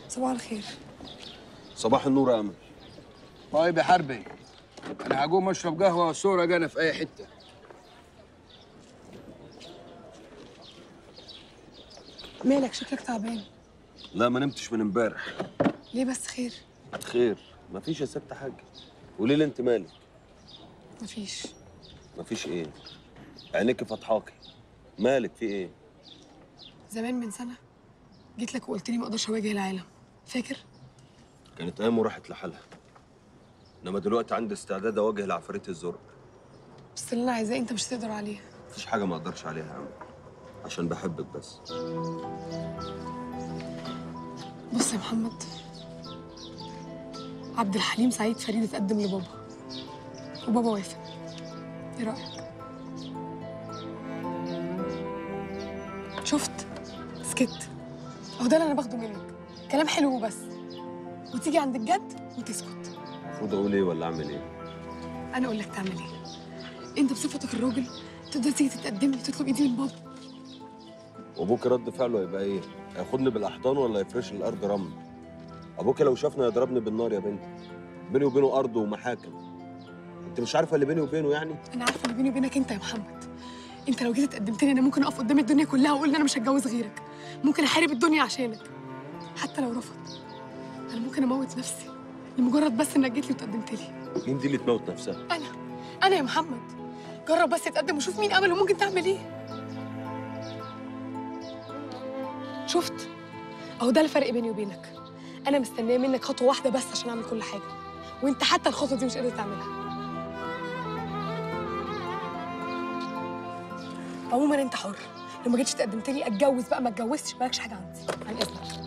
صباح الخير صباح النور يا امل طيب يا حربي انا هقوم اشرب قهوه وصوره انا في اي حته مالك شكلك تعبان لا ما نمتش من امبارح ليه بس خير خير مفيش يا ست حاجه قولي لي انت مالك مفيش مفيش ايه عينيكي فضحاكي مالك في ايه زمان من سنه جيت لك وقلت لي ما اقدرش اواجه العالم فاكر كانت ايام وراحت لحالها انما دلوقتي عندي استعداد اواجه العفاريت الزرق بس اللي انا عايزاه انت مش هتقدر عليه مفيش حاجه ما اقدرش عليها يا عم عشان بحبك بس بص يا محمد عبد الحليم سعيد فريد اتقدم لبابا وبابا وافق ايه رايك شفت سكت اهو ده اللي انا باخده منك كلام حلو وبس وتيجي عند الجد وتسكت المفروض اقول ايه ولا اعمل ايه انا اقول لك تعمل ايه انت بصفتك الراجل تقدر تيجي تتقدم لي تطلب ايدي من بابا وابوك رد فعله هيبقى ايه هياخدني بالاحضان ولا يفرش لي الارض رمل ابوك لو شافني يضربني بالنار يا بنتي بيني وبينه ارض ومحاكم انت مش عارفه اللي بيني وبينه يعني انا عارفه اللي بيني وبينك انت يا محمد انت لو جيت اتقدمت لي انا ممكن اقف قدام الدنيا كلها واقول ان انا مش هتجوز غيرك ممكن احارب الدنيا عشانك حتى لو رفض انا ممكن اموت نفسي لمجرد بس انك جيت لي وتقدمت لي مين دي اللي تموت نفسها انا انا يا محمد جرب بس تقدم وشوف مين امل وممكن تعمل ايه شفت اهو ده الفرق بيني وبينك انا مستنيه منك خطوه واحده بس عشان اعمل كل حاجه وانت حتى الخطوه دي مش قادر تعملها عموما انت حر لو ما جيتش تقدمت لي اتجوز بقى ما اتجوزتش مالكش حاجه عندي عن اذنك